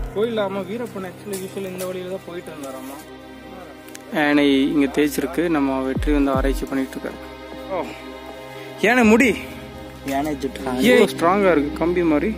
கோயில் ஆமாம் Veerappan actually usual இந்த வழியில தான் போயிட்டு இருந்தாராமா யானை இங்கே தேய்ச்சிருக்கு நம்ம வெற்றி வந்து ஆராய்ச்சி பண்ணிட்டு இருக்காரு ஓ யானை முடி யானை ஜுட்டு ஏன் ஸ்ட்ராங்காக இருக்கு கம்பி மாதிரி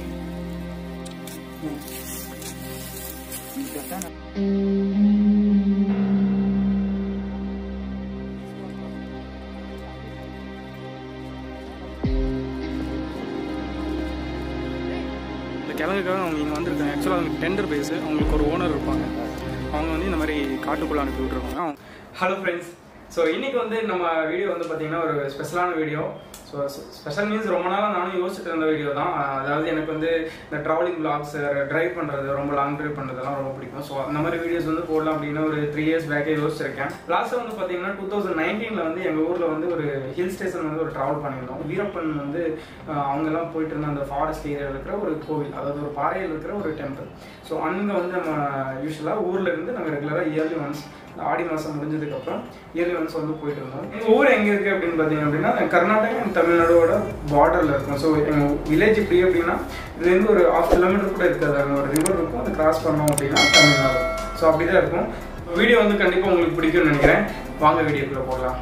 இந்த கிழங்குக்காக அவங்க இங்கே வந்திருக்காங்க ஆக்சுவலாக அவங்க டெண்டர் பேஸு அவங்களுக்கு ஒரு ஓனர் இருப்பாங்க அவங்க வந்து இந்த மாதிரி காட்டுக்குள்ளே அனுப்பி விட்ருவாங்க ஹலோ ஃப்ரெண்ட்ஸ் ஸோ இன்னைக்கு வந்து நம்ம வீடியோ வந்து பார்த்தீங்கன்னா ஒரு ஸ்பெஷலான வீடியோ ஸோ ஸ்பெஷல் மீன்ஸ் ரொம்ப நாளாக நானும் யோசிச்சுட்டு இருந்த வீடியோ தான் அதாவது எனக்கு வந்து இந்த ட்ராவலிங் பிளாக்ஸ் ட்ரைவ் பண்ணுறது ரொம்ப லாங் ட்ரைவ் பண்ணுறதெல்லாம் ரொம்ப பிடிக்கும் ஸோ அந்த மாதிரி வீடியோஸ் வந்து போடலாம் அப்படின்னு ஒரு த்ரீ இயர்ஸ் பேக்கே யோசிச்சிருக்கேன் லாஸ்ட் வந்து பார்த்தீங்கன்னா டூ தௌசண்ட் நைன்டீனில் வந்து எங்கள் ஊரில் வந்து ஒரு ஹில் ஸ்டேஷன் வந்து ஒரு ட்ராவல் பண்ணியிருந்தோம் வீரப்பன் வந்து அஹ், அவங்கெல்லாம் போயிட்டு இருந்த அந்த ஃபாரஸ்ட் ஏரியாவில் இருக்கிற ஒரு கோவில் அதாவது ஒரு பாறையில் இருக்கிற ஒரு டெம்பிள் ஸோ அங்கே வந்து நம்ம யூஸ்வலாக ஊரில் இருந்து நாங்கள் ரெகுலராக இயர்லி ஒன்ஸ் இந்த ஆடி மாதம் முடிஞ்சதுக்கு அப்புறம் இயர்லி ஒன்ஸ் வந்து போயிட்டு இருந்தோம் எங்கள் ஊர் எங்கே இருக்குது அப்படின்னு பார்த்தீங்க அப்படின்னா கர்நாடகா அண்ட் தமிழ்நாடோட பார்டரில் இருக்கும் ஸோ எங்கள் வில்லேஜ் இப்படி அப்படின்னா இதுலேருந்து ஒரு ஹாஃப் கிலோமீட்டர் கூட இருக்காது அங்கே ஒரு ரிவர் இருக்கும் அதை கிராஸ் பண்ணோம் அப்படின்னா தமிழ்நாடு ஸோ அப்படி தான் இருக்கும் வீடியோ வந்து கண்டிப்பாக உங்களுக்கு பிடிக்கும்னு நினைக்கிறேன் வாங்க வீடியோக்குள்ளே போடலாம்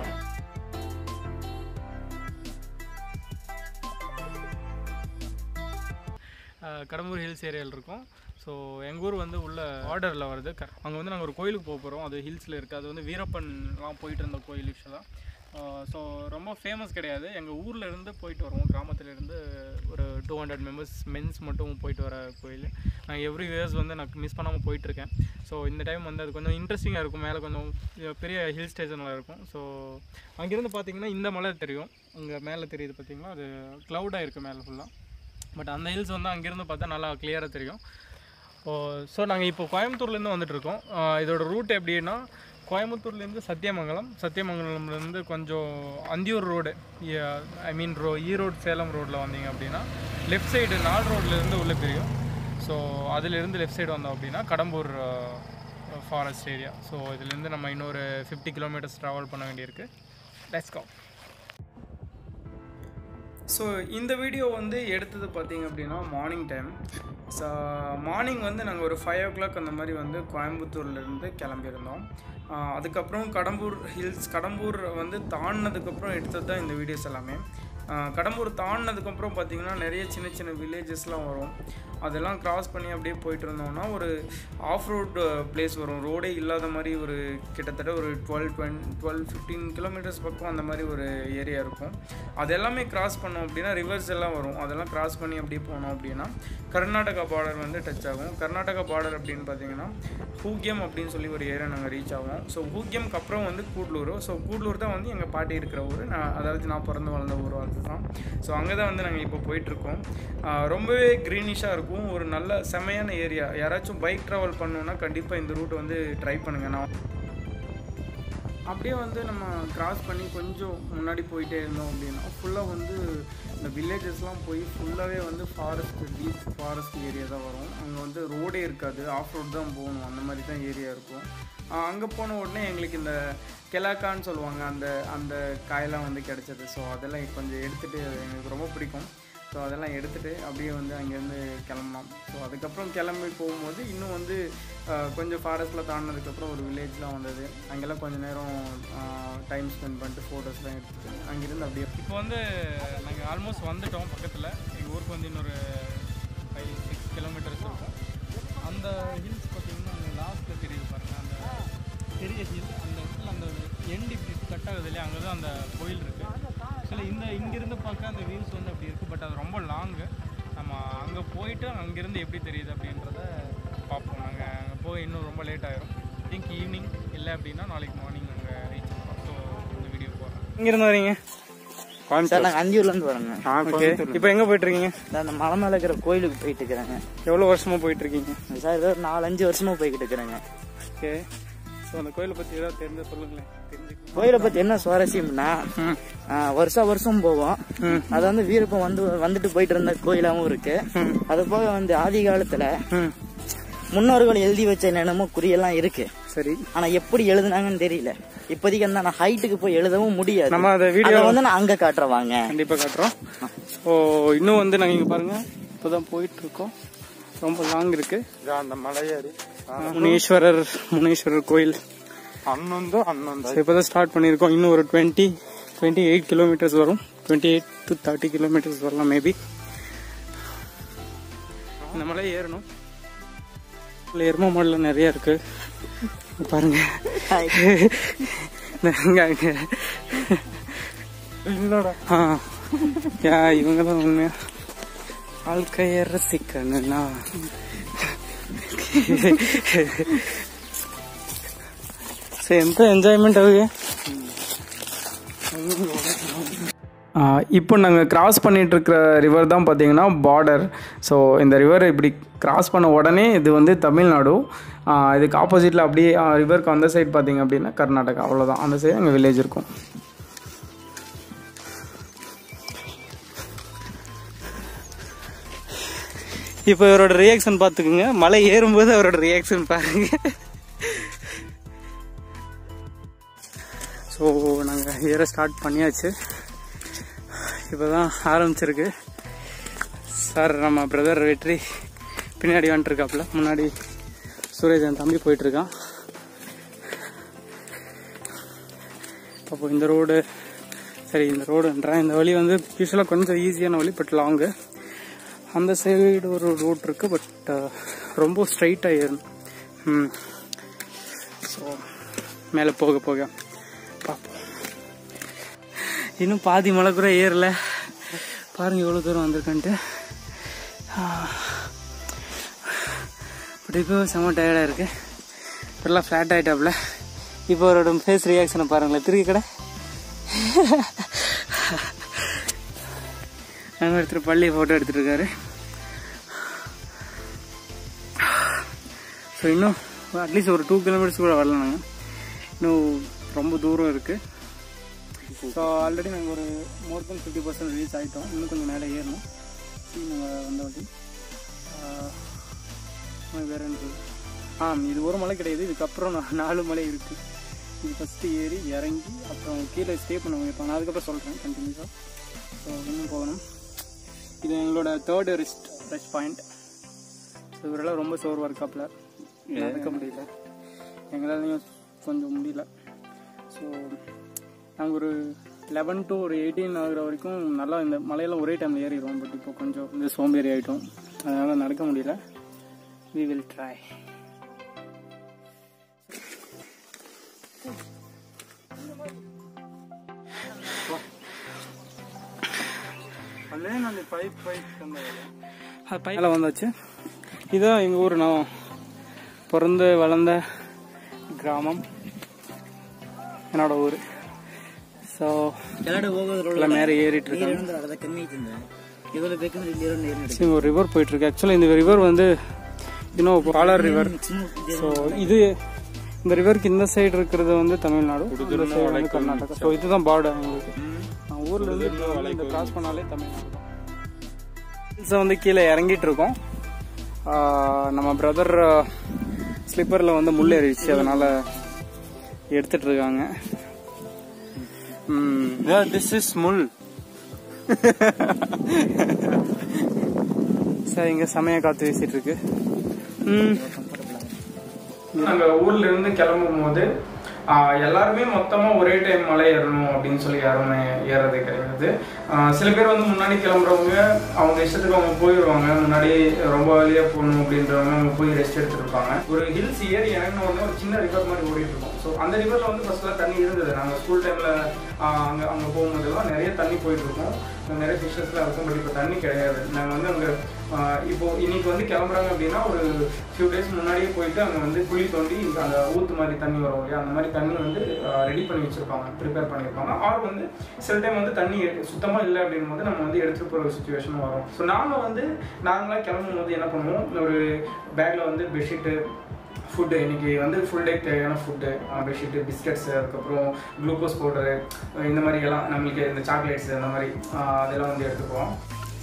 கடம்பூர் ஹில்ஸ் ஏரியாவில் இருக்கும் ஸோ எங்கள் ஊர் வந்து உள்ள ஆர்டரில் வருது க- அங்கே வந்து நாங்கள் ஒரு கோயிலுக்கு போக போகிறோம் அது ஹில்ஸில் இருக்குது அது வந்து வீரப்பன்லாம் போயிட்டு இருந்த கோயில் யூஸ்வலாக ஸோ ரொம்ப ஃபேமஸ் கிடையாது எங்கள் ஊரில் இருந்து போயிட்டு வருவோம் கிராமத்துல இருந்து ஒரு டூ ஹண்ட்ரட் மெம்பர்ஸ் மென்ஸ் மட்டும் போயிட்டு வர கோயில் நான் எவ்ரி இயர்ஸ் வந்து நான் மிஸ் பண்ணாமல் போயிட்டுருக்கேன் ஸோ இந்த டைம் வந்து அது கொஞ்சம் இன்ட்ரெஸ்டிங்காக இருக்கும் மேலே கொஞ்சம் பெரிய ஹில் ஸ்டேஷனில் இருக்கும் ஸோ அங்கேருந்து பார்த்தீங்கன்னா இந்த மலை தெரியும் அங்கே மேலே தெரியுது பார்த்தீங்களா அது க்ளவுடாக இருக்குது மேலே ஃபுல்லாக பட் அந்த ஹில்ஸ் வந்து அங்கேருந்து பார்த்தா நல்லா கிளியராக தெரியும் ஓ ஸோ நாங்கள் இப்போ கோயம்புத்தூர்லேருந்து வந்துட்டுருக்கோம் இதோட ரூட் எப்படின்னா கோயம்புத்தூர்லேருந்து சத்தியமங்கலம் சத்தியமங்கலம்லேருந்து கொஞ்சம் அந்தியூர் ரோடு ஐ மீன் ரோ ஈரோடு சேலம் ரோட்டில் வந்தீங்க அப்படின்னா லெஃப்ட் சைடு நால் ரோட்லேருந்து உள்ளே பிரியும் ஸோ அதிலிருந்து லெஃப்ட் சைடு வந்தோம் அப்படின்னா கடம்பூர் ஃபாரஸ்ட் ஏரியா ஸோ இதுலேருந்து நம்ம இன்னொரு ஃபிஃப்டி கிலோமீட்டர்ஸ் ட்ராவல் பண்ண வேண்டியிருக்கு லெட்ஸ் கோ ஸோ இந்த வீடியோ வந்து எடுத்தது பார்த்தீங்க அப்படின்னா மார்னிங் டைம் ஸோ மார்னிங் வந்து நாங்கள் ஒரு ஃபைவ் ஓ கிளாக் அந்த மாதிரி வந்து கோயம்புத்தூர்லேருந்து கிளம்பியிருந்தோம் ஆஹ் அதுக்கப்புறம் கடம்பூர் ஹில்ஸ் கடம்பூர் வந்து தாண்டினதுக்கப்புறம் எடுத்தது தான் இந்த வீடியோஸ் எல்லாமே ஆஹ் கடம்பூர் தாண்டினதுக்கப்புறம் பார்த்தீங்கன்னா நிறைய சின்ன சின்ன வில்லேஜஸ்லாம் வரும் அதெல்லாம் கிராஸ் பண்ணி அப்படியே போயிட்டு இருந்தோம்னா ஒரு ஆஃப் ரோட் பிளேஸ் வரும் ரோடே இல்லாத மாதிரி ஒரு கிட்டத்தட்ட ஒரு டுவெல் டுவென் டுவெல் ஃபிஃப்டீன் கிலோமீட்டர்ஸ் பக்கம் அந்த மாதிரி ஒரு ஏரியா இருக்கும் அது எல்லாமே கிராஸ் பண்ணோம் அப்படின்னா ரிவர்ஸ் எல்லாம் வரும் அதெல்லாம் கிராஸ் பண்ணி அப்படியே போனோம் அப்படின்னா கர்நாடகா பார்டர் வந்து டச் ஆகும் கர்நாடகா பார்டர் அப்படின்னு பார்த்தீங்கன்னா ஹூக்கியம் அப்படின்னு சொல்லி ஒரு ஏரியா நாங்கள் ரீச் ஆகும் ஸோ ஹூக்கியம்க்கு அப்புறம் வந்து கூடலூர் ஸோ கூடலூர் தான் வந்து எங்கள் பாட்டி இருக்கிற ஊர் நான் அதாவது நான் பிறந்து வளர்ந்த ஊர் அதுதான் ஸோ அங்கே தான் வந்து நாங்கள் இப்போ போயிட்டுருக்கோம் ரொம்பவே க்ரீனிஷாக இருக்கும் ஒரு நல்ல செமையான ஏரியா யாராச்சும் பைக் ட்ராவல் பண்ணணுன்னா கண்டிப்பாக இந்த ரூட் வந்து ட்ரை பண்ணுங்கள் நான் அப்படியே வந்து நம்ம கிராஸ் பண்ணி கொஞ்சம் முன்னாடி போயிட்டே இருந்தோம் அப்படின்னா ஃபுல்லாக வந்து இந்த வில்லேஜஸ்லாம் போய் ஃபுல்லாகவே வந்து ஃபாரஸ்ட் டீப் ஃபாரஸ்ட் ஏரியா தான் வரும் அங்கே வந்து ரோடே இருக்காது ஆஃப் ரோட் தான் போகணும் அந்த மாதிரி தான் ஏரியா இருக்கும் அங்கே போன உடனே எங்களுக்கு இந்த கெலாக்கான்னு சொல்லுவாங்க அந்த அந்த காயெல்லாம் வந்து கிடச்சது ஸோ அதெல்லாம் கொஞ்சம் எடுத்துகிட்டு எங்களுக்கு ரொம்ப பிடிக்கும் ஸோ அதெல்லாம் எடுத்துகிட்டு அப்படியே வந்து அங்கேருந்து கிளம்பலாம் ஸோ அதுக்கப்புறம் கிளம்பி போகும்போது இன்னும் வந்து ஆஹ், கொஞ்சம் ஃபாரஸ்ட்டில் தாண்டினதுக்கப்புறம் ஒரு வில்லேஜ்லாம் வந்தது அங்கெல்லாம் கொஞ்சம் நேரம் டைம் ஸ்பெண்ட் பண்ணிட்டு ஃபோட்டோஸ்லாம் எடுத்துட்டு அங்கேருந்து அப்படியே இப்போ வந்து நாங்கள் ஆல்மோஸ்ட் வந்துட்டோம் பக்கத்தில் எங்கள் ஊருக்கு வந்து இன்னொரு ஃபைவ் சிக்ஸ் கிலோமீட்டர்ஸ் இருக்கும் அந்த ஹில்ஸ் பார்த்தீங்கன்னா அங்கே லாஸ்ட்டில் தெரியுது பாருங்கள் அந்த பெரிய ஹில் அந்த இடத்துல அந்த எண்ட் இப்படி கட் ஆகுது இல்லையா அங்கே தான் அந்த கோயில் இருக்குது ஆக்சுவலி இந்த இங்கேருந்து பார்க்க அந்த வியூஸ் வந்து அப்படி இருக்குது பட் அது ரொம்ப லாங்கு நம்ம அங்கே போயிட்டு அங்கேருந்து எப்படி தெரியுது அப்படின்றத பார்ப்போம் நாங்கள் அங்கே போய் இன்னும் ரொம்ப லேட் ஆயிரும் திங்க் ஈவினிங் இல்லை அப்படின்னா நாளைக்கு மார்னிங் அங்கே ரீச் பண்ணுறோம் ஸோ இந்த வீடியோ போகிறோம் இங்கேருந்து வரீங்க சார் நாங்கள் அந்தியூர்லேருந்து வரோங்க ஓகே இப்போ எங்கே போயிட்டுருக்கீங்க நான் அந்த மலை மேலே இருக்கிற கோயிலுக்கு போயிட்டு இருக்கிறேங்க எவ்வளோ வருஷமாக போயிட்டுருக்கீங்க சார் ஏதோ ஒரு நாலஞ்சு வருஷமா போய்கிட்டு இருக்கிறேங்க ஓகே ஸோ அந்த கோயிலை பற்றி ஏதாவது தெரிஞ்ச சொல்லுங்களேன் தெரிஞ்சுக்கலாம் கோயிலை பத்தி என்ன சுவாரஸ்யம்னா ஆ, வருஷா வருஷம் போவோம் அது வந்து வீரப்பம் வந்து வந்துட்டு போயிட்டு இருந்த கோயிலாவும் இருக்கு அது போக வந்து ஆதி காலத்துல ம் முன்னோர்கள் எழுதி வச்ச என்னென்னமோ குறியெல்லாம் இருக்கு சரி ஆனா எப்படி எழுதுனாங்கன்னு தெரியல இப்போதைக்கு வந்து நான் ஹைட்டுக்கு போய் எழுதவும் முடியாது நம்ம அதை வீடியோ அதை வந்து நான் அங்க காட்டுறவாங்க கண்டிப்பாக காட்டுறோம் ஸோ இன்னும் வந்து நாங்கள் இங்கே பாருங்க இப்போதான் போயிட்டு இருக்கோம் ரொம்ப லாங் இருக்கு ಇದು அந்த மலை ஏறி முனீஸ்வரர் முனீஸ்வரர் கோயில் ಹನ್ನೊಂದು ಹನ್ನೊಂದು ஸோ இப்போ தான் ஸ்டார்ட் பண்ணியிருக்கோம் இன்னும் ஒரு டுவெண்ட்டி டுவெண்ட்டி எயிட் கிலோமீட்டர்ஸ் வரும் twenty eight to thirty kilometres வரலாம் மேபி இந்த மலை ஏறணும் இல்லை எரும மாடல நிறைய இருக்கு இங்க பாருங்க இங்க, இங்க. ஆ யா இவங்க தான் உண்மையா வாழ்க்கைய ரசிக்கணும்னா సో ఎంత ఎంజాయ్మెంట్ అవి இப்போ நாங்கள் கிராஸ் பண்ணிட்டு இருக்கிற ரிவர் தான் பார்த்தீங்கன்னா பார்டர் ஸோ இந்த ரிவர் இப்படி கிராஸ் பண்ண உடனே இது வந்து தமிழ்நாடு ஆ, இதுக்கு ஆப்போசிட்டில் அப்படியே ரிவருக்கு அந்த சைடு பார்த்தீங்க அப்படின்னா கர்நாடகா அவ்வளோதான் அந்த சைடு எங்கள் வில்லேஜ் இருக்கும் இப்போ இவரோட ரியாக்ஷன் பார்த்துக்குங்க மலை ஏறும்போது அவரோட ரியாக்ஷன் பாருங்க ஸோ நாங்கள் ஏற ஸ்டார்ட் பண்ணியாச்சு இப்போ தான் ஆரம்பிச்சிருக்கு சார் நம்ம பிரதர் வெற்றி பின்னாடி வந்துட்டுருக்காப்புல முன்னாடி சுரேஷ் என் தம்பி போயிட்டுருக்கான் அப்போ இந்த ரோடு சரி இந்த ரோடுன்றேன் இந்த வழி வந்து யூஸ்வலாக கொஞ்சம் ஈஸியான வழி பட் லாங்கு அந்த சைடு ஒரு ரோட் இருக்கு பட் ரொம்ப ஸ்ட்ரைட்டாக ஏறணும் ம் ஸோ மேலே போக போக பார்ப்போம் இன்னும் பாதி மலை கூட ஏறல பாருங்க எவ்வளோ தூரம் வந்திருக்கன்ட்டு பட் இப்போ செம்ம டயர்டாக இருக்கு இப்பெல்லாம் ஃப்ளாட் ஆகிட்டாப்ல இப்போ அவரோட ஃபேஸ் ரியாக்ஷனை பாருங்களேன் திருக்கி கடை நம்ம எடுத்துகிட்டு பள்ளி ஃபோட்டோ எடுத்துட்டு இருக்காரு ஸோ இன்னும் அட்லீஸ்ட் ஒரு டூ கிலோமீட்டர்ஸ் கூட வரல நாங்கள் இன்னும் ரொம்ப தூரம் இருக்குது ஸோ ஆல்ரெடி நாங்கள் ஒரு more then fifty percent reach ஆகிட்டோம் இன்னும் கொஞ்சம் மேலே ஏறணும் நாங்கள் வந்த வாட்டி ஆஹ் வேற என்ன சொல்றது? ஆ இது ஒரு மலை கிடையாது இதுக்கப்புறம் நா- நாலு மலை இருக்குது இது ஃபஸ்ட்டு ஏறி இறங்கி அப்புறம் கீழே ஸ்டே பண்ண இருப்பாங்க நான் அதுக்கப்புறம் சொல்கிறேன் கண்டினியூஸாக ஸோ இன்னும் போகணும் இது எங்களோட third rest rest point so இவரெல்லாம் ரொம்ப சோர்வாக இருக்காப்புல நடக்க முடியல எங்களாலையும் கொஞ்சம் முடியல ஸோ நாங்கள் ஒரு லெவன் டு ஒரு எயிட்டீன் ஆகுற வரைக்கும் நல்லா இந்த மலையெல்லாம் ஒரே டைமில் ஏறிடுவோம் பட் இப்போ கொஞ்சம் இந்த சோம்பேறி ஆகிட்டோம் அதனால் நடக்க முடியல வி வில் ட்ரை ಅಲ್ಲೇ ನಾನು ಪೈಪ್ ಪೈಪ್ ತಂದೆ அது பையில வந்தாச்சு இதுதான் எங்கள் ஊர் நான் பிறந்து வளர்ந்த கிராமம் என்னோட ஊர் ஸோ ಕೆಳಗಡೆ ಹೋಗೋದ್ರೊಳಗೆ எல்லாம் மேலே ஏறிட்டு இருக்காங்க ನೀರೇನಂದ್ರೆ ಅರ್ಧ ಕಮ್ಮಿ ಐತಿಂದ ಇವಾಗ ಬೇಕಂದ್ರೆ ಇಲ್ಲಿ ನೀರು ನಡಿ சரி, ஒரு ரிவர் போயிட்டு இருக்கு ஆக்சுவலாக இந்த ரிவர் வந்து இன்னும் பாலார் ரிவர் ஸோ இது இந்த ரிவருக்கு இந்த சைடு இருக்கிறது வந்து தமிழ்நாடு இந்த சைடு வந்து கர்நாடகா ஸோ இதுதான் பார்டர் எங்களுக்கு நான் ஊர்ல இருந்து இப்ப வந்து இந்த கிராஸ் பண்ணாலே தமிழ்நாடு தான் ஹில்ஸை வந்து கீழே இறங்கிட்டு இருக்கோம் ஆஹ் நம்ம பிரதர் ஸ்லிப்பரில் வந்து முள் ஏறிடுச்சு அதனால எடுத்துட்டு இருக்காங்க ம் ದಿಸ್ ಇಸ್ ಮುಲ್ சார் இங்க செமையா காத்து வீசிட்டு இருக்கு நாங்க ஊர்ல இருந்து கிளம்பும் போது ஆஹ், எல்லாருமே மொத்தமா ஒரே டைம் மலை ஏறணும் அப்படின்னு சொல்லி யாருமே ஏறது கிடையாது ஆஹ், சில பேர் வந்து முன்னாடி கிளம்புறவங்க அவங்க இஷ்டத்துக்கு அவங்க போயிடுவாங்க முன்னாடி ரொம்ப வழியா போகணும் அப்படின்றவங்க அவங்க போய் ரெஸ்ட் எடுத்துட்டு இருப்பாங்க ஒரு ஹில்ஸ் ஏறி இறங்கின உடனே ஒரு சின்ன ரிவர் மாதிரி ஓடிட்டு இருக்கும் ஸோ அந்த ரிவர்ல வந்து ஃபர்ஸ்ட்ல தண்ணி இருந்தது நாங்க ஸ்கூல் டைம்ல அங்க அங்க போகும்போதெல்லாம் நிறைய தண்ணி போயிட்டு இருக்கும் நிறைய ஃபிஷஸ்லாம் இருக்கும் பட் இப்போ தண்ணி கிடையாது நாங்கள் வந்து அங்கே இப்போ இன்னைக்கு வந்து கிளம்புறாங்க அப்படின்னா ஒரு ஃபியூ டேஸ் முன்னாடியே போயிட்டு அங்கே வந்து குழி தோண்டி அந்த ஊத்து மாதிரி தண்ணி வரும் இல்லையா அந்த மாதிரி தண்ணி வந்து ரெடி பண்ணி வச்சிருப்பாங்க ப்ரிப்பேர் பண்ணியிருப்பாங்க ஆர் வந்து சில டைம் வந்து தண்ணி சுத்தமாக இல்லை அப்படின்னும் போது நம்ம வந்து எடுத்துகிட்டு போகிற ஒரு சுச்சுவேஷனும் வரும் ஸோ நாங்கள் வந்து நாங்களாம் கிளம்பும் போது என்ன பண்ணுவோம் ஒரு பேக்கில் வந்து பெட்ஷீட்டு ஃபுட்டு இன்னைக்கு வந்து ஃபுல் டே தேவையான ஃபுட்டு பெட்ஷீட்டு பிஸ்கட்ஸ் அதுக்கப்புறம் குளுக்கோஸ் பவுடரு இந்த மாதிரி எல்லாம் நம்மளுக்கு இந்த சாக்லேட்ஸ் அந்த மாதிரி ஆஹ் அதெல்லாம் வந்து எடுத்துக்குவோம்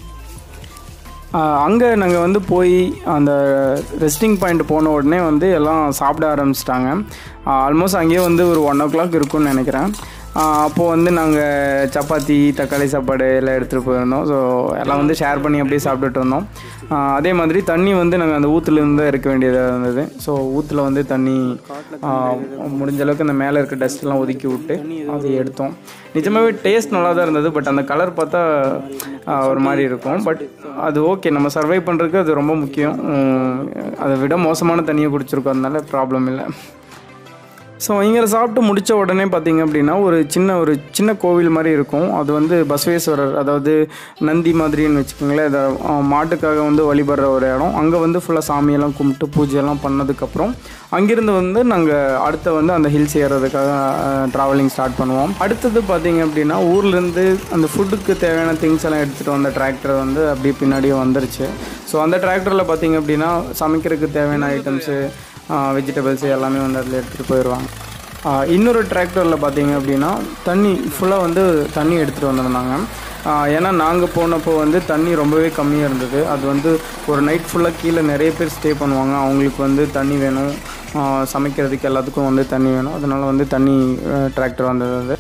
அங்கே நாங்கள் வந்து போய் அந்த ரெஸ்டிங் பாயிண்ட் போன உடனே வந்து எல்லாம் சாப்பிட ஆரம்பிச்சிட்டாங்க ஆல்மோஸ்ட் அங்கேயே வந்து ஒரு ஒன் ஓ கிளாக் இருக்கும்னு நினைக்கிறேன் அப்போது வந்து நாங்கள் சப்பாத்தி தக்காளி சாப்பாடு எல்லாம் எடுத்துகிட்டு போயிருந்தோம் ஸோ எல்லாம் வந்து ஷேர் பண்ணி அப்படியே சாப்பிட்டுட்டு இருந்தோம் ஆஹ் அதே மாதிரி தண்ணி வந்து நாங்கள் அந்த ஊற்றுலேருந்து தான் இருக்க வேண்டியதாக இருந்தது ஸோ ஊற்றுல வந்து தண்ணி ஆஹ் முடிஞ்ச அளவுக்கு அந்த மேலே இருக்க டஸ்ட்லாம் ஒதுக்கி விட்டு அதை எடுத்தோம் நிஜமாகவே டேஸ்ட் நல்லா தான் இருந்தது பட் அந்த கலர் பார்த்தா ஆஹ் ஒரு மாதிரி இருக்கும் பட் அது ஓகே நம்ம சர்வை பண்ணுறதுக்கு அது ரொம்ப முக்கியம் உம், அதை விட மோசமான தண்ணியை குடிச்சிருக்கோம் அதனால ப்ராப்ளம் இல்லை ஸோ இங்கே சாப்பிட்டு முடித்த உடனே பார்த்தீங்க அப்படின்னா ஒரு சின்ன ஒரு சின்ன கோவில் மாதிரி இருக்கும் அது வந்து பசவேஸ்வரர் அதாவது நந்தி மாதிரின்னு வச்சுக்கோங்களேன் அதை ஆ, மாட்டுக்காக வந்து வழிபடுற ஒரு இடம் அங்கே வந்து ஃபுல்லாக சாமியெல்லாம் கும்பிட்டு பூஜையெல்லாம் பண்ணதுக்கப்புறம் அங்கிருந்து வந்து நாங்கள் அடுத்த வந்து அந்த ஹில்ஸ் ஏறுறதுக்காக ட்ராவலிங் ஸ்டார்ட் பண்ணுவோம் அடுத்தது பார்த்தீங்க அப்படின்னா ஊர்லேருந்து அந்த ஃபுட்டுக்கு தேவையான திங்ஸ் எல்லாம் எடுத்துகிட்டு வந்த டிராக்டர் வந்து அப்படியே பின்னாடியே வந்துருச்சு ஸோ அந்த டிராக்டரில் பார்த்தீங்க அப்படின்னா சமைக்கிறதுக்கு தேவையான ஐட்டம்ஸு வெஜிடபிள்ஸ் எல்லாமே வந்து அதில் எடுத்துகிட்டு போயிடுவாங்க ஆஹ் இன்னொரு டிராக்டரில் பார்த்தீங்க அப்படின்னா தண்ணி ஃபுல்லாக வந்து தண்ணி எடுத்துகிட்டு வந்திருந்தாங்க ஆஹ் ஏன்னா நாங்கள் போனப்போ வந்து தண்ணி ரொம்பவே கம்மியாக இருந்தது அது வந்து ஒரு நைட் ஃபுல்லாக கீழே நிறைய பேர் ஸ்டே பண்ணுவாங்க அவங்களுக்கு வந்து தண்ணி வேணும் ஆஹ் சமைக்கிறதுக்கு எல்லாத்துக்கும் வந்து தண்ணி வேணும் அதனால் வந்து தண்ணி டிராக்டர் வந்தது அது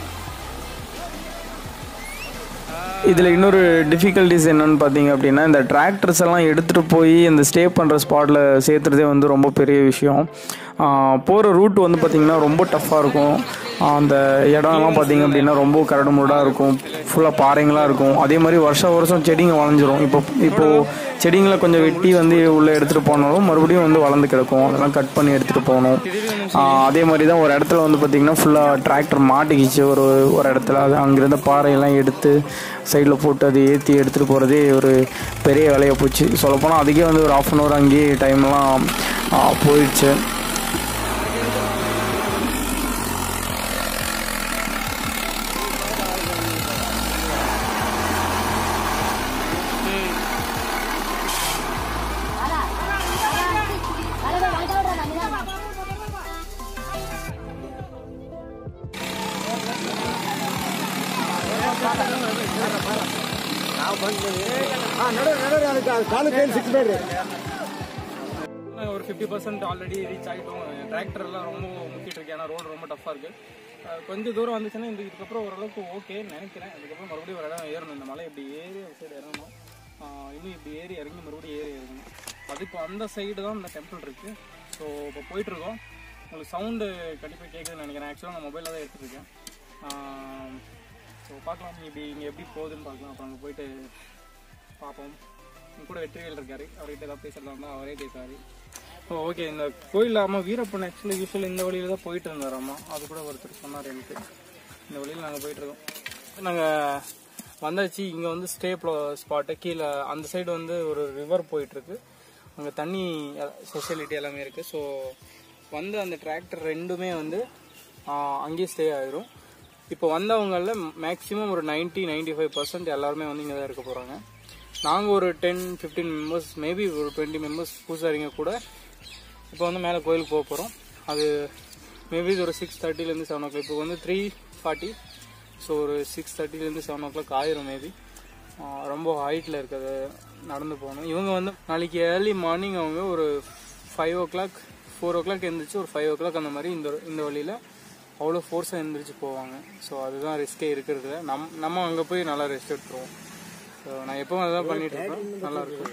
இதில் இன்னொரு டிஃபிகல்ட்டிஸ் என்னன்னு பார்த்தீங்க அப்படின்னா இந்த டிராக்டர்ஸ் எல்லாம் எடுத்துகிட்டு போய் இந்த ஸ்டே பண்ணுற ஸ்பாட்டில் சேர்த்துறதே வந்து ரொம்ப பெரிய விஷயம் போகிற ரூட் வந்து பார்த்திங்கன்னா ரொம்ப டஃப்பாக இருக்கும் அந்த இடம்லாம் பார்த்தீங்க அப்படின்னா ரொம்ப கரடு முரடாக இருக்கும் ஃபுல்லாக பாறைங்களாக இருக்கும் அதே மாதிரி வருஷம் வருஷம் செடிங்க வளைஞ்சிரும் இப்போ இப்போது செடிங்களை கொஞ்சம் வெட்டி வந்து உள்ளே எடுத்துகிட்டு போனாலும் மறுபடியும் வந்து வளர்ந்து கிடக்கும் அதெல்லாம் கட் பண்ணி எடுத்துகிட்டு போகணும் ஆஹ் அதே மாதிரி தான் ஒரு இடத்துல வந்து பார்த்திங்கன்னா ஃபுல்லாக டிராக்டர் மாட்டிக்கிச்சு ஒரு ஒரு இடத்துல அது அங்கிருந்த பாறையெல்லாம் எடுத்து சைடில் போட்டு அதை ஏற்றி எடுத்துகிட்டு போகிறதே ஒரு பெரிய வேலையாக போச்சு சொல்லப்போனால் அதுக்கே வந்து ஒரு ஆஃப் அன் ஹவர் அங்கேயே டைம்லாம் போயிடுச்சு ஒரு ஃபிஃப்டி பர்சன்ட் ஆல்ரெடி ரீச் ஆகிட்டோம் டிராக்டர்லாம் ரொம்ப முக்கிட்டு இருக்கு ஏன்னா ரோடு ரொம்ப டஃப்பாக இருக்குது கொஞ்சம் தூரம் வந்துச்சுன்னா இந்த இதுக்கப்புறம் ஓரளவுக்கு ஓகேன்னு நினைக்கிறேன் அதுக்கப்புறம் மறுபடியும் ஒரு இடம் ஏறணும் இந்த மலை இப்படி ஏறி ஒரு சைடு இறங்கணும் ஆஹ் இன்னும் இப்படி ஏறி இறங்கி மறுபடியும் ஏறி இறங்கணும் அது இப்போ அந்த சைடு தான் இந்த டெம்பிள் இருக்குது ஸோ இப்போ போயிட்டுருக்கோம் உங்களுக்கு சவுண்டு கண்டிப்பாக கேட்குதுன்னு நினைக்கிறேன் ஆக்சுவலாக நான் மொபைலில் தான் எடுத்துருக்கேன் ஸோ பார்க்கலாம் இப்படி இங்கே எப்படி போகுதுன்னு பார்க்கலாம் அப்புறம் அங்கே போயிட்டு பார்ப்போம் என் கூட வெற்றிவேல் இருக்காரு அவர்கிட்ட ஏதாவது பேசுறதா இருந்தால் அவரே பேசுவார் ஓ ஓகே இந்த கோயில் அம்மா வீரப்பன் ஆக்சுவலி யூஸ்வலி இந்த வழியில தான் போயிட்டு இருந்தார் அம்மா அது கூட ஒருத்தர் சொன்னார் எனக்கு இந்த வழியில் நாங்கள் போயிட்டு இருக்கோம் நாங்கள் வந்தாச்சு இங்கே வந்து ஸ்டே ஸ்பாட்டு கீழே அந்த சைடு வந்து ஒரு ரிவர் போயிட்டு இருக்கு அங்கே தண்ணி ஃபெசிலிட்டி எல்லாமே இருக்குது ஸோ வந்து அந்த டிராக்டர் ரெண்டுமே வந்து ஆஹ், அங்கேயே ஸ்டே ஆயிரும் இப்போ வந்தவங்களில் மேக்ஸிமம் ஒரு 90 95% ஃபைவ் பர்சன்ட் எல்லாருமே வந்து இங்கே தான் இருக்க போகிறாங்க நாங்கள் ஒரு டென் ஃபிஃப்டீன் மெம்பர்ஸ் மேபி ஒரு டுவெண்ட்டி மெம்பர்ஸ் பூசாரிங்க கூட இப்போ வந்து மேலே கோயிலுக்கு போக போகிறோம் அது மேபி ஒரு சிக்ஸ் தேர்ட்டிலேருந்து செவன் ஓ கிளாக் இப்போ வந்து த்ரீ ஃபார்ட்டி ஸோ ஒரு சிக்ஸ் தேர்ட்டிலேருந்து செவன் ஓ கிளாக் ஆயிரும் மேபி ரொம்ப ஹைட்டில் இருக்குது நடந்து போகணும் இவங்க வந்து நாளைக்கு ஏர்லி மார்னிங் அவங்க ஒரு five o'clock four o'clock எழுந்திரிச்சு ஒரு ஃபைவ் ஓ கிளாக் அந்த மாதிரி இந்த இந்த வழியில் அவ்வளோ ஃபோர்ஸாக எழுந்திரிச்சு போவாங்க ஸோ அதுதான் ரிஸ்கே இருக்கிறது நம் நம்ம அங்கே போய் நல்லா ரெஸ்ட் எடுத்துருவோம் ஸோ நான் எப்பவும் அதான் பண்ணிட்டு இருக்கேன் நல்லா இருக்கும்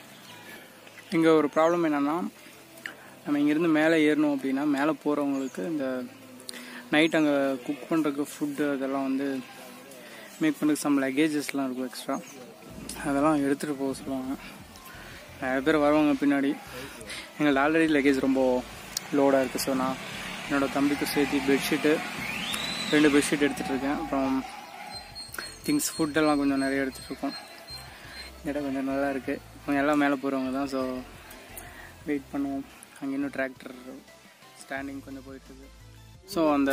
இங்கே ஒரு ப்ராப்ளம் என்னன்னா நம்ம இங்கேருந்து மேலே ஏறணும் அப்படின்னா மேலே போகிறவங்களுக்கு இந்த நைட் அங்கே குக் பண்ணுறதுக்கு ஃபுட்டு அதெல்லாம் வந்து மேக் பண்ணுறதுக்கு சம் லக்கேஜஸ்லாம் இருக்கும் எக்ஸ்ட்ரா அதெல்லாம் எடுத்துகிட்டு போக சொல்லுவாங்க நிறைய பேர் வருவாங்க பின்னாடி எங்களுக்கு ஆல்ரெடி லக்கேஜ் ரொம்ப லோடாக இருக்குது ஸோ நான் என்னோட தம்பிக்கு சேர்த்து பெட்ஷீட்டு ரெண்டு பெட்ஷீட் எடுத்துகிட்டு இருக்கேன் அப்புறம் திங்ஸ் ஃபுட்டெல்லாம் கொஞ்சம் நிறைய எடுத்துகிட்டு இருக்கோம் இந்த இடம் கொஞ்சம் நல்லா இருக்குது அவங்க எல்லாம் மேலே போகிறவங்க தான் ஸோ வெயிட் பண்ணுவோம் அங்கே இன்னும் டிராக்டர் ஸ்டாண்டிங் கொஞ்சம் போயிட்டுருக்கு ஸோ அந்த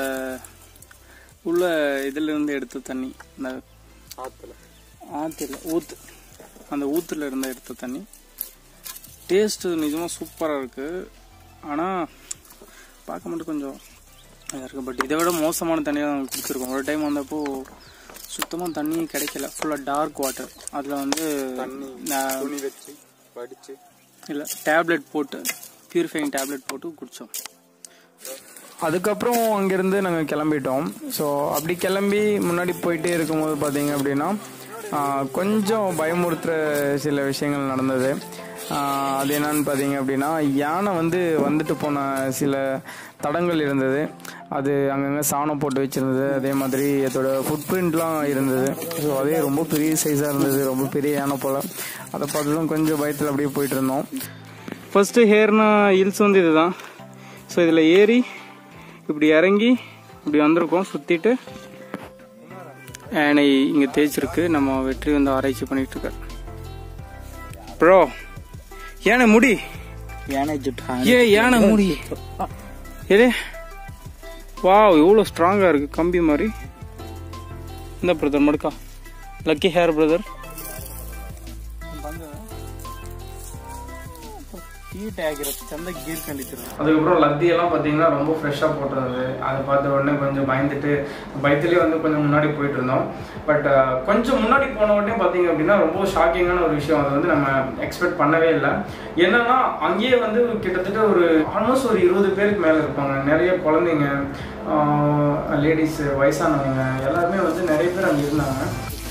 உள்ள இதுலேருந்து எடுத்த தண்ணி அந்த ஆத்துல ஆற்றுல ஊத்து அந்த ஊத்துல இருந்து எடுத்த தண்ணி டேஸ்ட்டு நிஜமாக சூப்பராக இருக்குது ஆனால் பார்க்க மட்டும் கொஞ்சம் இதாக இருக்குது பட் இதை விட மோசமான தண்ணியை தான் நாங்கள் குடிச்சிருக்கோம் ஒரு டைம் வந்தப்போ சுத்தமாக தண்ணியே கிடைக்கல ஃபுல்லாக டார்க் வாட்டர் அதில் வந்து நான் துணி வச்சு வடிச்சு இல்லை டேப்லெட் போட்டு பியூரிஃபைங் டேப்லெட் போட்டு குடித்தோம் அதுக்கப்புறம் அங்கேருந்து நாங்கள் கிளம்பிட்டோம் ஸோ அப்படி கிளம்பி முன்னாடி போயிட்டே இருக்கும்போது பார்த்தீங்க அப்படின்னா ஆஹ், கொஞ்சம் பயமுறுத்துகிற சில விஷயங்கள் நடந்தது ஆஹ், அது என்னன்னு பார்த்தீங்க அப்படின்னா யானை வந்து வந்துட்டு போன சில தடங்கள் இருந்தது அது அங்கங்கே சாணம் போட்டு வச்சிருந்தது அதே மாதிரி அதோட ஃபுட் பிரிண்ட்லாம் இருந்தது ஸோ அதே ரொம்ப பெரிய சைஸாக இருந்தது ரொம்ப பெரிய யானை போல் அதை பார்த்து தான் கொஞ்சம் பயத்தில் அப்படியே போயிட்டு இருந்தோம் ஃபஸ்ட்டு ஹேர்னா ஹில்ஸ் வந்து இதுதான் ஸோ இதில் ஏறி இப்படி இறங்கி இப்படி வந்திருக்கோம் சுற்றிட்டு யானை இங்கே தேய்ச்சிருக்கு நம்ம வெற்றி வந்து ஆராய்ச்சி பண்ணிட்டு இருக்கார் ப்ரோ யானை முடி யானை ஜுட்டா ஏ யானை முடி ஏடே வாவ் எவ்வளோ ஸ்ட்ராங்காக இருக்கு கம்பி மாதிரி இந்த பிரதர் மடுக்கா ಲಕ್ಕಿ ಹೇರ್ ಬ್ರದರ್ ஹீட் ಆಗಿರುತ್ತೆ ಚಂದ ಗೀರ್ಕೊಂಡಿದ್ರು அதுக்கப்புறம் லத்தி எல்லாம் பார்த்தீங்கன்னா ரொம்ப ஃப்ரெஷ்ஷாக போட்டிருந்தது அதை பார்த்த உடனே கொஞ்சம் பயந்துட்டு பயத்துலேயே வந்து கொஞ்சம் முன்னாடி போயிட்டு இருந்தோம் பட் கொஞ்சம் முன்னாடி போன உடனே பார்த்தீங்க அப்படின்னா ரொம்ப ஷாக்கிங்கான ஒரு விஷயம் அதை வந்து நம்ம எக்ஸ்பெக்ட் பண்ணவே இல்லை என்னன்னா அங்கேயே வந்து கிட்டத்தட்ட ஒரு ஆல்மோஸ்ட் ஒரு இருபது பேருக்கு மேலே இருப்பாங்க நிறைய குழந்தைங்க லேடிஸ் வயசானவங்க எல்லாருமே வந்து நிறைய பேர் அங்கே இருந்தாங்க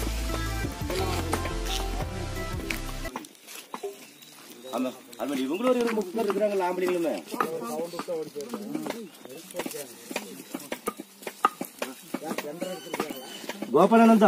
ஆமா அது மாதிரி இவங்களும் ஒரு இருபது பேர் இருக்கிறாங்க ஆம்பளைங்களுமே ಗೋಪಾಲನಂತ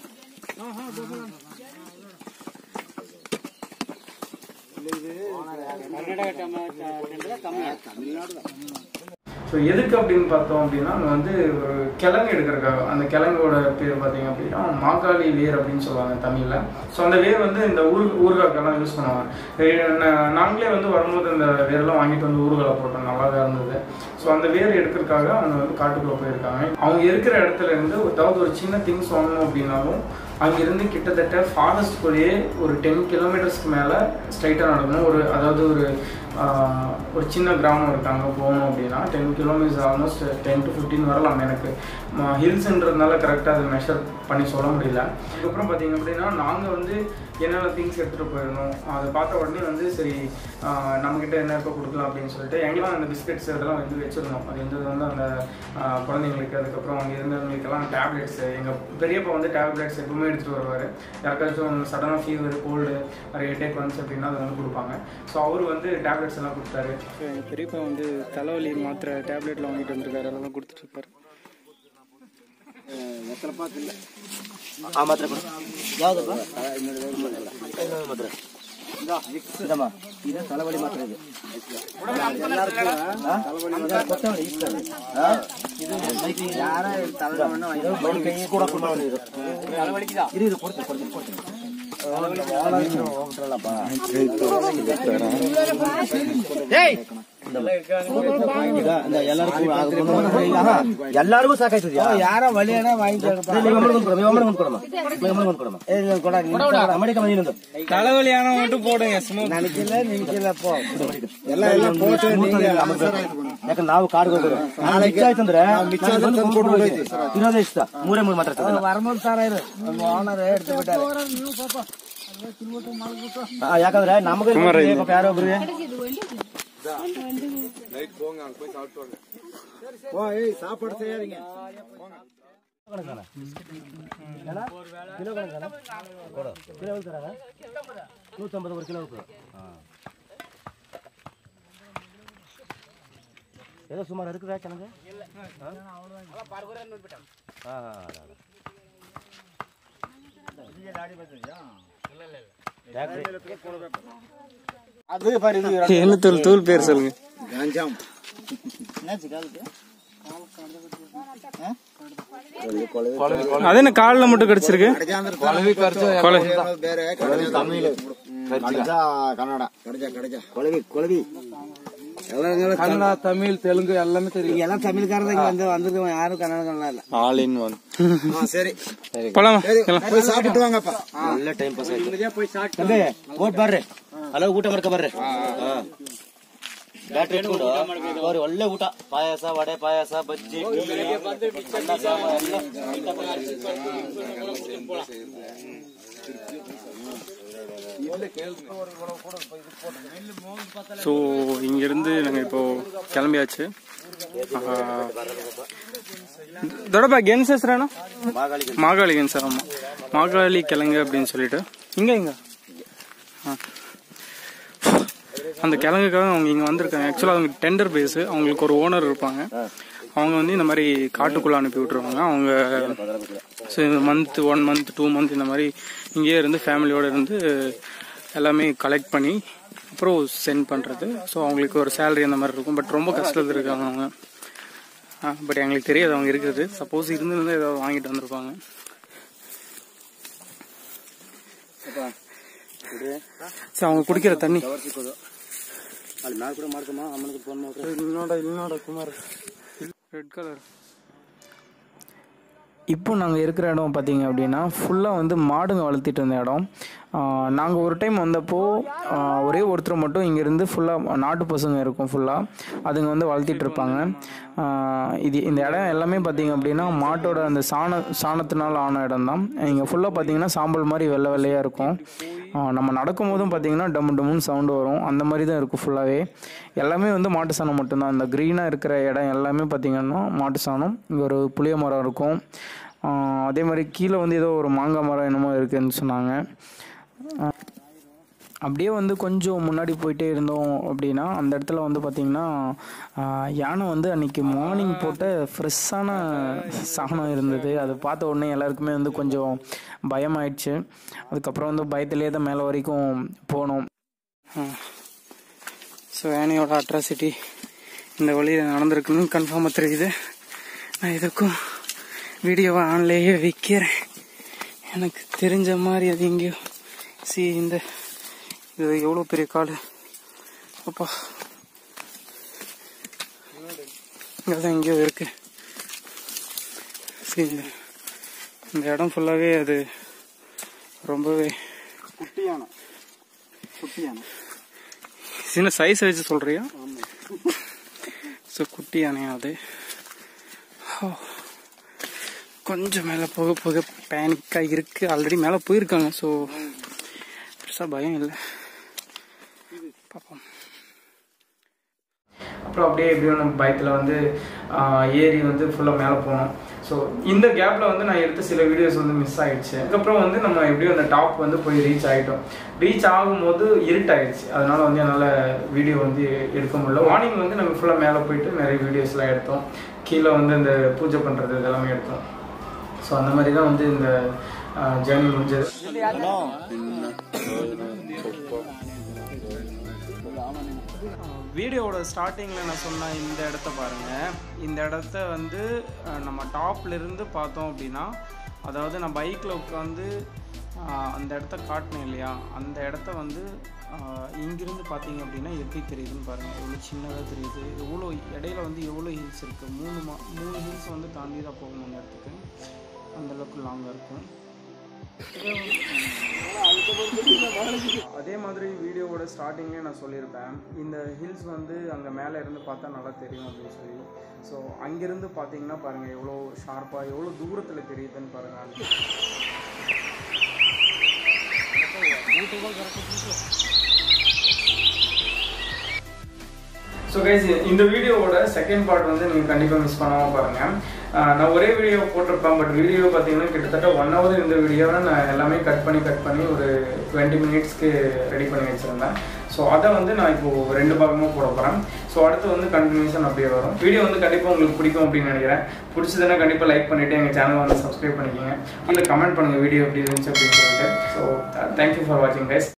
ஸோ எதுக்கு அப்படின்னு பார்த்தோம் அப்படின்னா அங்கே வந்து ஒரு கிழங்கு எடுக்கிறதுக்காக அந்த கிழங்கோட பேர் பார்த்தீங்க அப்படின்னா மாக்காளி வேர் அப்படின்னு சொல்லுவாங்க தமிழில் ஸோ அந்த வேர் வந்து இந்த ஊர் ஊறுகாக்கெல்லாம் யூஸ் பண்ணுவாங்க ஏ, நா- நாங்களே வந்து வரும்போது அந்த வேரெல்லாம் வாங்கிட்டு வந்து ஊறுகால போட்டோம் நல்லா தான் இருந்தது ஸோ அந்த வேர் எடுக்கிறதுக்காக அவங்க வந்து காட்டுக்குள்ளே போயிருக்காங்க அவங்க இருக்கிற இடத்துல இருந்து ஏதாவது ஒரு சின்ன திங்ஸ் வாங்கணும் அப்படின்னாலும் அங்கிருந்து கிட்டத்தட்ட ஃபாரஸ்ட்குள்ளேயே ஒரு டென் கிலோமீட்டர்ஸ்க்கு மேலே ஸ்ட்ரைட்டாக நடக்கணும் ஒரு அதாவது ஒரு ஆஹ், ஒரு சின்ன கிராமம் இருக்கு அங்கே போகணும் அப்படின்னா ten kilometres almost ten to fifteen வரலாம் எனக்கு ஹில்ஸ்ன்றதுனால கரெக்டாக அதை மெஷர் பண்ணி சொல்ல முடியல அதுக்கப்புறம் பார்த்தீங்க அப்படின்னா நாங்கள் வந்து என்னென்ன திங்ஸ் எடுத்துகிட்டு போயிருந்தோம் அதை பார்த்த உடனே வந்து சரி ஆஹ், நம்மக்கிட்ட என்ன இருக்கோ கொடுக்கலாம் அப்படின்னு சொல்லிட்டு எங்கெல்லாம் அந்த பிஸ்கெட்ஸ் இதெல்லாம் வந்து வச்சுருந்தோம் அது இருந்தது வந்து அந்த ஆஹ், குழந்தைங்களுக்கு அதுக்கப்புறம் அங்கே இருந்தவங்களுக்கெல்லாம் டேப்லெட்ஸ் எங்கள் பெரியப்பா வந்து டேப்லெட்ஸ் எப்பவுமே எடுத்துகிட்டு வருவார் யாருக்காச்சும் சடனாக ஃபீவர் கோல்டு நிறைய ஹெட்டேக் வந்துச்சு அப்படின்னா அதை வந்து கொடுப்பாங்க ஸோ அவர் வந்து டேப்லெட்ஸ் எல்லாம் கொடுத்தாரு எங்கள் பெரியப்பா வந்து தலைவலி மாத்திரை டேப்லெட்லாம் வாங்கிட்டு வந்திருக்காரு அதெல்லாம் கொடுத்துட்ருக்காரு ಆ ಮಾತ್ರ ಕೊಡು ಯಾವ್ದಪ್ಪ ಇನ್ನೊಂದು ಮಾತ್ರ ಇದಮ್ಮ ಇದು ತಳವಳಿ ಮಾತ್ರ ಇದು ಕೂಡ ಕೊಡ್ತೀನಿ ಇದು ಇದು ಕೊಡ್ತೀನಿ ಕೊಡ್ತೀನಿ ಕೊಡ್ತೀನಿ ಈಗ ಎಲ್ಲರಿಗೂ ಎಲ್ಲರಿಗೂ ಸಾಕಾಯ್ತದ ಯಾರ ಒಳ್ಳೆಯ தலைவலியான மட்டும் போடுங்க ಯಾಕಂದ್ರೆ ನಾವು ಕಾಡ್ಗೆ ಹೋಗೋದು ಮಿಚ್ಚ ಆಯ್ತಂದ್ರೆ ಇರೋದೇ ಇಷ್ಟ ಮೂರೇ ಮೂರು ಮಾತ್ರ ಆ, ಯಾಕಂದ್ರೆ ನಮಗೆ ಯಾರೋ ಒಬ್ರು நூத்தம்பது ஒரு கிலோவுக்கு ஏதோ சுமார் இருக்குதா கிழங்கு ஆ, ஆ, ஆ, ஆ. என்ன தூள் தூள் பேர் சொல்லுங்க அது என்ன காலில் மட்டும் கடிச்சிருக்கு கொலை ಕೊಳವಿ ಕೊಳವಿ ಕನ್ನಡ ತಮಿಳ್ ತೆಲುಗು ಎಲ್ಲಾನು தெரியும் ಎಲ್ಲ ತಮಿಳ್ಗಾರದ இங்க வந்து வந்திருக்கவங்க யாரும் கன்னடங்கள்லாம் இல்ல ஆல் இன் ஒன் ಸರಿ போலாமா போய் சாப்பிட்டு வாங்கಪ್ಪ ಒಳ್ಳೆ ಟೈಮ್ ಪಾಸ್ ಆಯ್ತು ತಂದೆ ಓಟ್ ಬರ್ರಿ ಅಲ್ಲ ಊಟ ಮಾಡ್ಕೊ ಬರ್ರಿ ಬ್ಯಾಟ್ರಿ ಇಟ್ಕೊಂಡು ಅವ್ರಿ ಒಳ್ಳೆ ಊಟ ಪಾಯಸ ವಡೆ ಪಾಯಸ ಬಜ್ಜಿ ಅನ್ನ ಸಾಂಬಾರ್ ಎಲ್ಲ ஸோ இங்கேருந்து நாங்கள் இப்போ கிளம்பியாச்சு ದೊಡ್ಡಪ್ಪ ಗೆನ್ಸ್ ಹೆಸ್ರೇನು ಮಾಗಾಳಿ மாகாளி ಗೆನ್ಸ್ ஆமா மாகாளி கிழங்கு அப்படின்னு சொல்லிட்டு இங்க இங்க ஆ. அந்த கிழங்குக்காக அவங்க இங்க வந்திருக்காங்க ஆக்சுவலாக அவங்க டெண்டர் பேஸ் அவங்களுக்கு ஒரு ஓனர் இருப்பாங்க அவங்க வந்து இந்த மாதிரி காட்டுக்குள்ள அனுப்பி விட்டுருவாங்க அவங்க month one month two month இந்த மாதிரி இங்கேயே இருந்து ஃபேமிலியோட இருந்து எல்லாமே கலெக்ட் பண்ணி அப்புறம் சென்ட் பண்ணுறது ஸோ அவங்களுக்கு ஒரு சேலரி அந்த மாதிரி இருக்கும் பட் ரொம்ப கஷ்டத்தில் இருக்காங்க அவங்க பட் எங்களுக்கு தெரியாது அவங்க இருக்கிறது சப்போஸ் இருந்திருந்தா ஏதாவது வாங்கிட்டு வந்திருப்பாங்க ஸோ அவங்க குடிக்கிற தண்ணி ಅಲ್ಲಿ ಮ್ಯಾಲ ಕೂಡ ಮಾಡ್ಕಮ್ಮ ಅಮ್ಮನಿಗೆ ಫೋನ್ ಮಾಡ್ರಿ இன்னோட இன்னோட குமார் ரெட் கலர் இப்போ நாங்கள் இருக்கிற இடம் பார்த்தீங்க அப்படின்னா ஃபுல்லாக வந்து மாடுங்க வளர்த்திட்டு இருந்த இடம் நாங்கள் ஒரு டைம் வந்தப்போ ஆஹ் ஒரே ஒருத்தர் மட்டும் இங்கேருந்து ஃபுல்லாக நாட்டு பசங்க இருக்கும் ஃபுல்லாக அதுங்க வந்து வளர்த்திட்டு இருப்பாங்க ஆஹ் இது இந்த இடம் எல்லாமே பார்த்தீங்க அப்படின்னா மாட்டோட அந்த சாண சாணத்தினால் ஆன இடம் தான் இங்கே ஃபுல்லாக பார்த்தீங்கன்னா சாம்பல் மாதிரி வெள்ளை வெள்ளையாக இருக்கும் ஆஹ் நம்ம நடக்கும் போதும் பார்த்தீங்கன்னா டம்மு டம்முன்னு சவுண்டு வரும் அந்த மாதிரி தான் இருக்கும் ஃபுல்லாகவே எல்லாமே வந்து மாட்டு சாணம் மட்டும்தான் இந்த க்ரீனாக இருக்கிற இடம் எல்லாமே பார்த்தீங்கன்னா மாட்டு சாணம் இங்கே ஒரு புளிய மரம் இருக்கும் ஆஹ் அதே மாதிரி கீழே வந்து ஏதோ ஒரு மாங்காய் மரம் என்னமோ இருக்குதுன்னு சொன்னாங்க ஆஹ் அப்படியே வந்து கொஞ்சம் முன்னாடி போயிட்டே இருந்தோம் அப்படின்னா அந்த இடத்துல வந்து பார்த்திங்கன்னா ஆஹ் யானை வந்து அன்னைக்கு மார்னிங் போட்ட ஃப்ரெஷ்ஷான சாணம் இருந்தது அதை பார்த்த உடனே எல்லாருக்குமே வந்து கொஞ்சம் பயமாயிடுச்சு அதுக்கப்புறம் வந்து பயத்திலே தான் மேலே வரைக்கும் போனோம் ஸோ யானையோட அட்ராசிட்டி இந்த வழியில் நடந்திருக்குன்னு கன்ஃபார்மாக தெரியுது நான் இதுக்கும் வீடியோவை ஆன்லேயே வைக்கிறேன் எனக்கு தெரிஞ்ச மாதிரி அது எங்கேயோ சி இந்த இது எவ்வளோ பெரிய காடு அப்பா இங்கே தான் எங்கேயோ இருக்கு சரி இந்த இந்த இடம் ஃபுல்லாகவே அது ரொம்பவே குட்டியான குட்டியான சின்ன சைஸ் வச்சு சொல்றியா ஸோ குட்டி யானையா அது ஓ. கொஞ்சம் மேலே போக போக பேனிக்காக இருக்கு ஆல்ரெடி மேலே போயிருக்காங்க ஸோ பெருசாக பயம் இல்லை பார்ப்போம் அப்புறம் அப்படியே எப்படியும் நம்ம பயத்தில் வந்து ஆஹ், ஏறி வந்து ஃபுல்லாக மேலே போனோம் ஸோ இந்த கேப்பில் வந்து நான் எடுத்த சில வீடியோஸ் வந்து மிஸ் ஆயிடுச்சு அதுக்கப்புறம் வந்து நம்ம எப்படியும் அந்த டாப் வந்து போய் ரீச் ஆகிட்டோம் ரீச் ஆகும்போது இருட்டாயிடுச்சு அதனால வந்து என்னால் வீடியோ வந்து எடுக்க முடியல மார்னிங் வந்து நம்ம ஃபுல்லாக மேலே போயிட்டு நிறைய வீடியோஸ்லாம் எடுத்தோம் கீழே வந்து இந்த பூஜை பண்ணுறது இதெல்லாமே எடுத்தோம் ஸோ அந்த மாதிரி தான் வந்து இந்த ஜேர்னி முடிஞ்சது வீடியோவோட ஸ்டார்டிங்கில் நான் சொன்ன இந்த இடத்த பாருங்கள் இந்த இடத்த வந்து அஹ், நம்ம டாப்ல இருந்து பார்த்தோம் அப்படின்னா அதாவது நான் பைக்கில் உட்காந்து அந்த இடத்த காட்டினேன் இல்லையா அந்த இடத்த வந்து அஹ், இங்கிருந்து பார்த்தீங்க அப்படின்னா எப்படி தெரியுதுன்னு பாருங்கள் எவ்வளோ சின்னதாக தெரியுது எவ்வளோ இடையில வந்து எவ்வளோ ஹில்ஸ் இருக்குது மூணு மா மூணு ஹில்ஸ் வந்து தாண்டி தான் போகணும் அந்த இடத்துக்கு அந்தளவுக்கு லாங்காக இருக்கும் அதே மாதிரி வீடியோவோட ஸ்டார்டிங்கே நான் சொல்லியிருப்பேன் இந்த ஹில்ஸ் வந்து அங்கே மேலே இருந்து பார்த்தா நல்லா தெரியும் அப்படின்னு சொல்லி ஸோ அங்கேருந்து பார்த்தீங்கன்னா பாருங்கள் எவ்வளோ ஷார்ப்பாக எவ்வளோ தூரத்தில் தெரியுதுன்னு பாருங்கள் ஸோ கைஸ் இந்த வீடியோவோட செகண்ட் பார்ட் வந்து நீங்கள் கண்டிப்பாக மிஸ் பண்ணாமல் பாருங்கள் ஆஹ் நான் ஒரே வீடியோ போட்டிருப்பேன் பட் வீடியோ பார்த்தீங்கன்னா கிட்டத்தட்ட ஒன் ஹவர் இந்த வீடியோவை நான் எல்லாமே கட் பண்ணி கட் பண்ணி ஒரு டுவெண்ட்டி மினிட்ஸ்க்கு ரெடி பண்ணி வச்சுருந்தேன் ஸோ அதை வந்து நான் இப்போ ரெண்டு பாகமாக போட போகிறேன் ஸோ அடுத்து வந்து கண்டினியூஷன் அப்படியே வரும் வீடியோ வந்து கண்டிப்பாக உங்களுக்கு பிடிக்கும் அப்படின்னு நினைக்கிறேன் பிடிச்சதுன்னா கண்டிப்பாக லைக் பண்ணிவிட்டு எங்கள் சேனலை வந்து சப்ஸ்கிரைப் பண்ணிக்கோங்க இல்லை கமெண்ட் பண்ணுங்கள் வீடியோ எப்படி இருந்துச்சு அப்படின்னு சொல்லிட்டு ஸோ தேங்க்யூ ஃபார் வாட்சிங் கைஸ்